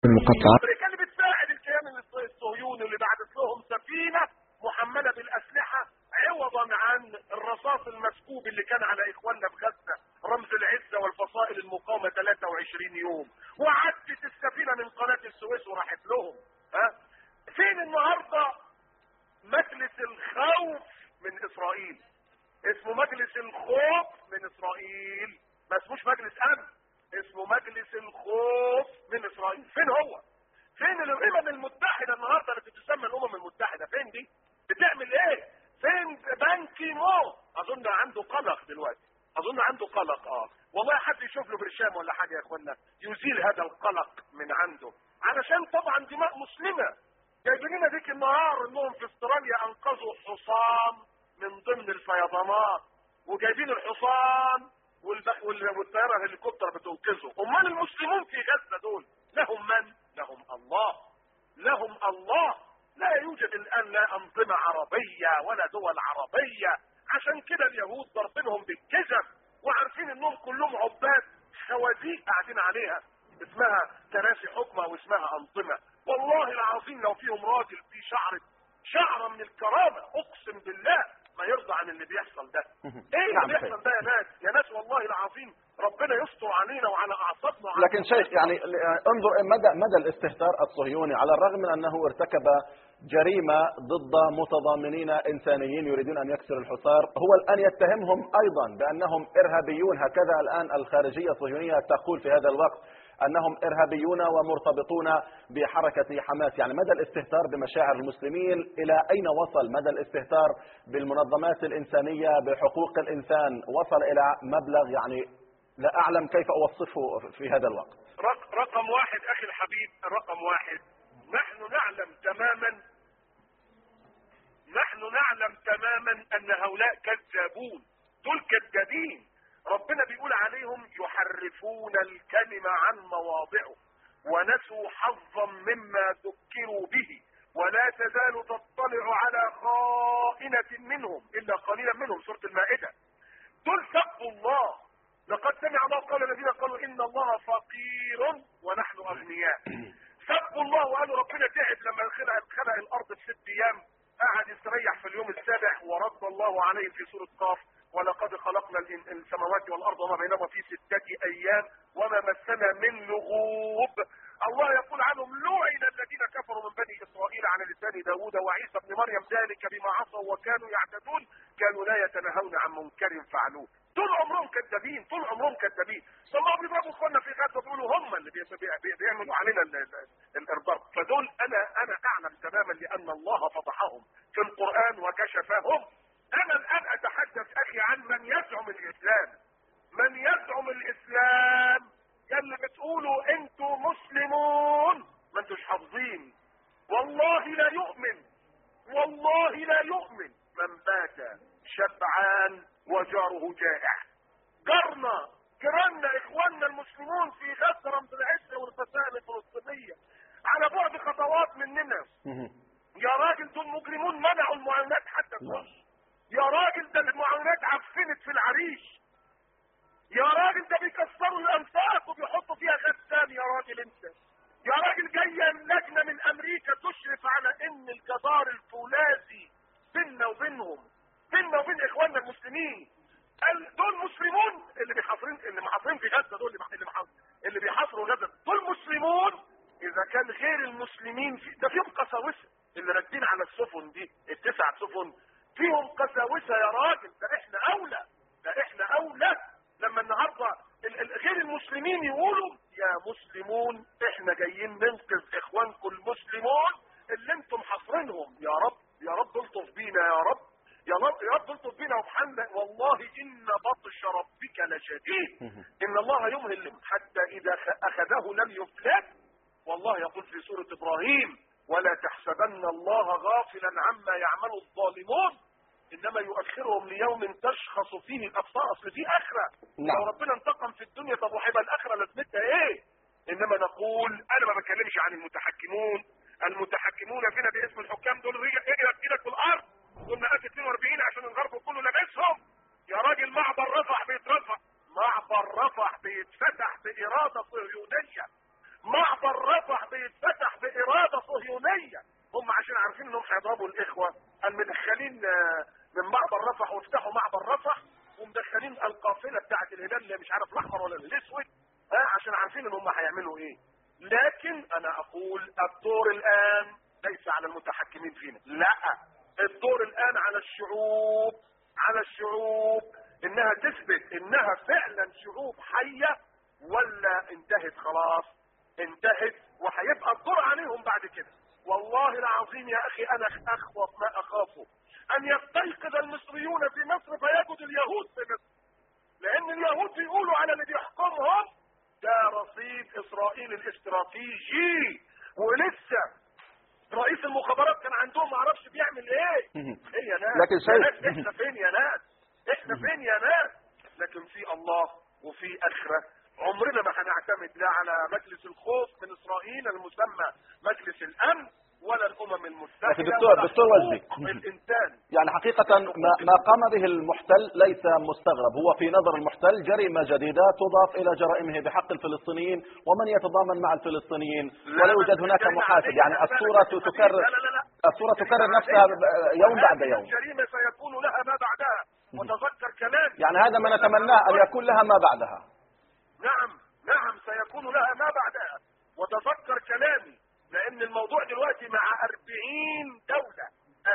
المقطعات امريكا اللي بتساعد الكيان الصهيوني اللي بعتت لهم سفينه محمله بالاسلحه عوضا عن الرصاص المسكوب اللي كان على اخواننا في غزه رمز العزه والفصائل المقاومه 23 يوم وعدت السفينه من قناه السويس وراحت لهم ها فين النهارده مجلس الخوف من اسرائيل اسمه مجلس الخوف من اسرائيل ما اسموش مجلس امن اسمه مجلس الخوف من اسرائيل فين هو فين الامم المتحده النهارده اللي بتسمى الامم المتحده فين دي بتعمل ايه فين بان كيمون اظن عنده قلق دلوقتي اظن عنده قلق اه والله حد يشوف له برشام ولا حاجه يا اخوانا يزيل هذا القلق من عنده علشان طبعا دماء مسلمه جايبين لنا ديك النهار انهم في استراليا انقذوا حصان من ضمن الفيضانات وجايبين الحصان والب- وال- والطياره الهليكوبتر بتنقذه امال المسلمون في غزه دول لهم من لهم الله لهم الله لا يوجد الان لا انظمه عربيه ولا دول عربيه عشان كده اليهود ضاربينهم بالجزم وعارفين انهم كلهم عباد خوازيق قاعدين عليها اسمها كراسي حكمه واسمها انظمه والله العظيم لو فيهم راجل في شعر شعره من الكرامه اقسم بالله ما يرضى عن اللي بيحصل ده ايه نعم، اللي بيحصل ده يا ناس يا ناس والله العظيم ربنا يستر علينا وعلى اعصابنا وعلى لكن شيخ يعني انظر مدى مدى الاستهتار الصهيوني على الرغم من انه ارتكب جريمه ضد متضامنين انسانيين يريدون ان يكسروا الحصار هو الان يتهمهم ايضا بانهم ارهابيون هكذا الان الخارجيه الصهيونيه تقول في هذا الوقت انهم ارهابيون ومرتبطون بحركه حماس يعني مدى الاستهتار بمشاعر المسلمين الى اين وصل مدى الاستهتار بالمنظمات الانسانيه بحقوق الانسان وصل الى مبلغ يعني لا اعلم كيف اوصفه في هذا الوقت رق- رقم واحد اخي الحبيب رقم واحد نحن نعلم تماما نحن نعلم تماما ان هؤلاء كذابون دول كذابين ربنا بيقول عليهم يحرفون الكلمة عن مواضعه ونسوا حظا مما ذكروا به ولا تزال تطلع على خائنة منهم الا قليلا منهم سورة المائدة دول سبوا الله لقد سمع الله قول الذين قالوا ان الله فقير ونحن اغنياء سبوا الله وقالوا ربنا تعب لما خلق خلق الارض في ست ايام قعد يستريح في اليوم السابع ورد الله عليه في سوره قاف ولقد خلقنا الإن- السماوات والارض وما بينهما في سته ايام وما مسنا من لغوب الله يقول عنهم لعن الذين كفروا من بني اسرائيل على لسان داوود وعيسى ابن مريم ذلك بما عصوا وكانوا يعتدون كانوا لا يتناهون عن منكر فعلوه طول عمرهم كذابين طول عمرهم كذابين ثم بيضربوا اخواننا في غزه بيقولوا هم اللي بي بي بي بيعملوا علينا ال- ال- الارضاء فدول انا انا اعلم تماما لان الله فضحهم في القران وكشفهم انا الان اتحدث اخي عن من يزعم الاسلام من يزعم الاسلام يلي بتقولوا انتوا مسلمون ما انتوش حافظين والله لا يؤمن والله لا يؤمن من بات شبعان وجاره جائع جارنا جيراننا اخواننا المسلمون في غزه رمز العزه والفسائل الفلسطينيه على بعد خطوات مننا يا راجل دول مجرمون منعوا المعاونات حتى تخش يا راجل ده المعاونات عفنت في العريش يا راجل ده بيكسروا الانفاق وبيحطوا فيها غسان يا راجل انت يا راجل جايه لجنه من امريكا تشرف على ان الجدار الفولاذي بيننا وبينهم بيننا وبين اخواننا المسلمين قال دول مسلمون اللي بيحاصرين اللي محاصرين في غزه دول اللي مح- اللي محاصر اللي بيحاصروا غزه دول مسلمون اذا كان غير المسلمين في ده فيهم قساوسه اللي راكبين على السفن دي التسع سفن فيهم قساوسه يا راجل ده احنا اولى ده احنا اولى لما النهارده ال- ال- غير المسلمين يقولوا يا مسلمون احنا جايين ننقذ اخوانكم المسلمون اللي انتم حاصرينهم يا رب يا رب الطف بينا يا رب يا رب يا رب الطف بينا وبحمدك والله ان بطش ربك لشديد ان الله يمهل حتى اذا خ- اخذه لم يفلت والله يقول في سورة ابراهيم ولا تحسبن الله غافلا عما يعمل الظالمون انما يؤخرهم ليوم تشخص فيه الابصار اصل في اخره نعم. لو ربنا انتقم في الدنيا طب وهيبقى الاخره لازمتها ايه انما نقول انا ما بتكلمش عن المتحكمون المتحكمون فينا باسم الحكام دول رجع اجلك ايدك في الارض دول مئات 42 عشان الغرب كله لابسهم يا راجل معبر رفح بيترفع معبر رفح بيتفتح باراده صهيونيه معبر رفح بيتفتح انا اقول الدور الان ليس على المتحكمين فينا لا الدور الان على الشعوب على الشعوب انها تثبت انها فعلا شعوب حية ولا انتهت خلاص انتهت وهيبقى الدور عليهم بعد كده والله العظيم يا اخي انا اخوف ما اخافه ان يستيقظ المصريون في مصر فيجد اليهود في مصر لان اليهود بيقولوا على اللي بيحكمهم ده رصيد اسرائيل الاستراتيجي ولسه رئيس المخابرات كان عندهم معرفش بيعمل ايه ايه يا ناس لكن يا شايف- ناس احنا فين يا ناس احنا فين يا ناس لكن في الله وفي اخره عمرنا ما هنعتمد لا على مجلس الخوف من اسرائيل المسمى مجلس الامن ولا الامم المتحده لكن دكتور- ولا دكتور حقوق وجدي. الانسان يعني حقيقة ما, ما قام به المحتل ليس مستغرب هو في نظر المحتل جريمة جديدة تضاف إلى جرائمه بحق الفلسطينيين ومن يتضامن مع الفلسطينيين ولا يوجد هناك محاسب يعني الصورة تكرر لا لا لا لا. الصورة تكرر نفسها يوم بعد وهذه يوم الجريمه سيكون لها ما بعدها وتذكر كلامي يعني هذا ما نتمناه أن يكون لها ما بعدها نعم نعم سيكون لها ما بعدها وتذكر كلامي لان الموضوع دلوقتي مع 40 دولة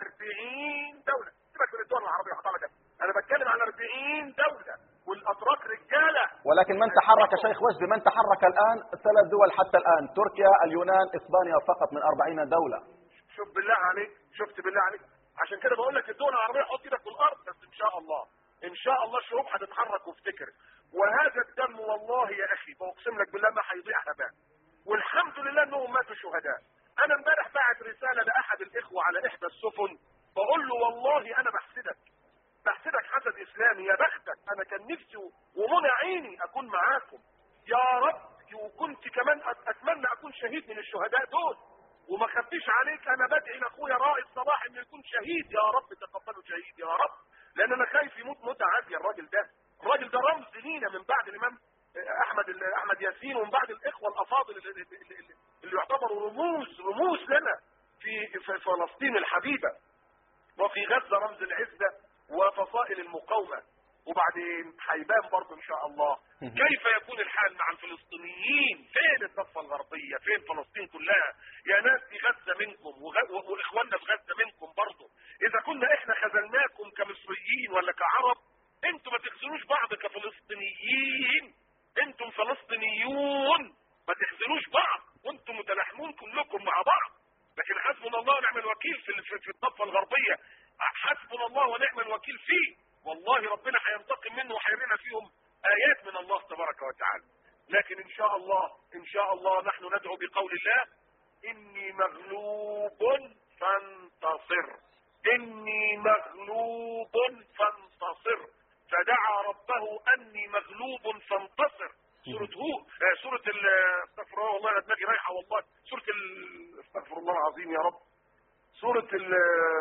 40 دولة سيبك من الدول العربية حضرتك انا بتكلم على 40 دولة والاتراك رجالة ولكن من تحرك شيخ وجدي من تحرك الآن ثلاث دول حتى الآن تركيا اليونان إسبانيا فقط من أربعين دولة شوف بالله عليك شفت بالله عليك عشان كده بقول لك الدول العربيه حط ايدك في الارض بس ان شاء الله ان شاء الله الشعوب هتتحرك وافتكر وهذا الدم والله يا اخي بقسم لك بالله ما هيضيع هباء والحمد لله انهم ماتوا شهداء انا امبارح بعت رساله لاحد الاخوه على احدى السفن بقول له والله انا بحسدك بحسدك حسد اسلامي يا بختك انا كان نفسي ومنى عيني اكون معاكم يا رب وكنت كمان أت- اتمنى اكون شهيد من الشهداء دول وما خبيش عليك انا بدعي لاخويا رائد صلاح انه يكون شهيد يا رب تقبله شهيد يا رب لان انا خايف يموت موته عاديه الراجل ده الراجل ده رمز لينا من بعد الامام احمد احمد ياسين ومن بعد الاخوه الافاضل اللي, اللي, اللي, اللي يعتبروا رموز رموز لنا في في فلسطين الحبيبه وفي غزه رمز العزه وفصائل المقاومه وبعدين هيبان برضه ان شاء الله كيف يكون الحال مع الفلسطينيين فين الضفه الغربيه فين فلسطين كلها يا ناس في غزه منكم وغ- و- واخواننا في غزه منكم برضه اذا كنا احنا خذلناكم كمصريين ولا كعرب انتم ما تخزنوش بعض كفلسطينيين انتم فلسطينيون ما تخزنوش بعض وانتم متلاحمون كلكم مع بعض لكن حسبنا الله ونعم الوكيل في في- في الضفه الغربيه حسبنا الله ونعم الوكيل فيه والله ربنا هينتقم منه وهيرينا فيهم ايات من الله تبارك وتعالى لكن ان شاء الله ان شاء الله نحن ندعو بقول الله اني مغلوب فانتصر اني مغلوب فانتصر فدعا ربه اني مغلوب فانتصر سورة هو آه، سورة ال استغفر الله والله انا دماغي رايحة والله سورة ال استغفر الله العظيم يا رب سورة ال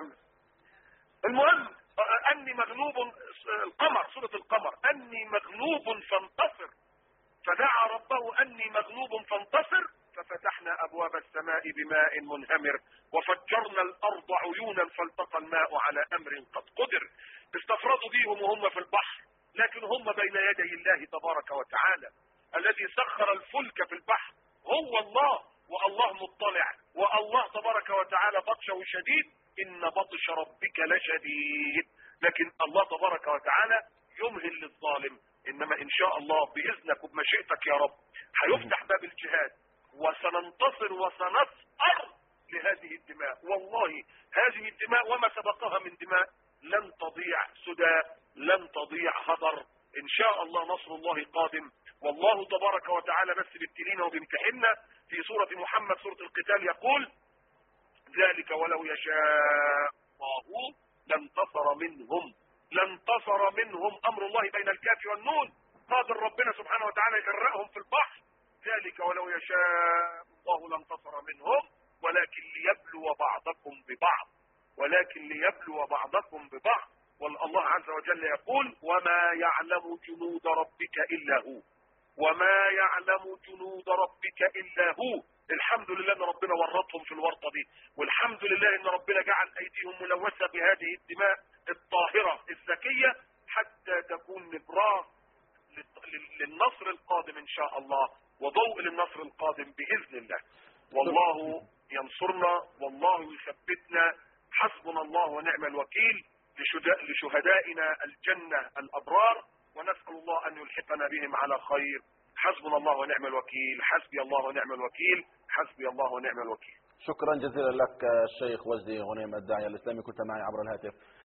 المهم آه، اني مغلوب آه، القمر سورة القمر اني مغلوب فانتصر فدعا ربه اني مغلوب فانتصر ففتحنا ابواب السماء بماء منهمر وفجرنا الارض عيونا فالتقى الماء على امر قد قدر استفردوا بيهم وهم في البحر لكن هم بين يدي الله تبارك وتعالى الذي سخر الفلك في البحر هو الله والله مطلع والله تبارك وتعالى بطشه شديد ان بطش ربك لشديد لكن الله تبارك وتعالى يمهل للظالم انما ان شاء الله باذنك وبمشيئتك يا رب هيفتح باب الجهاد وسننتصر وسنسأر لهذه الدماء والله هذه الدماء وما سبقها من دماء لن تضيع سدى لن تضيع هدر ان شاء الله نصر الله قادم والله تبارك وتعالى بس بيبتلينا وبيمتحنا في سورة محمد سورة القتال يقول ذلك ولو يشاء الله لانتصر منهم لانتصر منهم امر الله بين الكاف والنون قادر ربنا سبحانه وتعالى يغرقهم في البحر ذلك ولو يشاء الله لانتصر منهم ولكن ليبلو بعضكم ببعض ولكن ليبلو بعضكم ببعض والله عز وجل يقول وما يعلم جنود ربك الا هو وما يعلم جنود ربك الا هو الحمد لله ان ربنا ورطهم في الورطه دي والحمد لله ان ربنا جعل ايديهم ملوثه بهذه الدماء الطاهره الزكيه حتى تكون نبراس لل- للنصر القادم ان شاء الله وضوء للنصر القادم باذن الله والله ينصرنا والله يثبتنا حسبنا الله ونعم الوكيل لشهداء- لشهدائنا الجنة الأبرار ونسأل الله أن يلحقنا بهم على خير حسبنا الله ونعم الوكيل حسبي الله ونعم الوكيل حسبي الله ونعم الوكيل شكرا جزيلا لك الشيخ وجدي غنيم الداعية الإسلامي كنت معي عبر الهاتف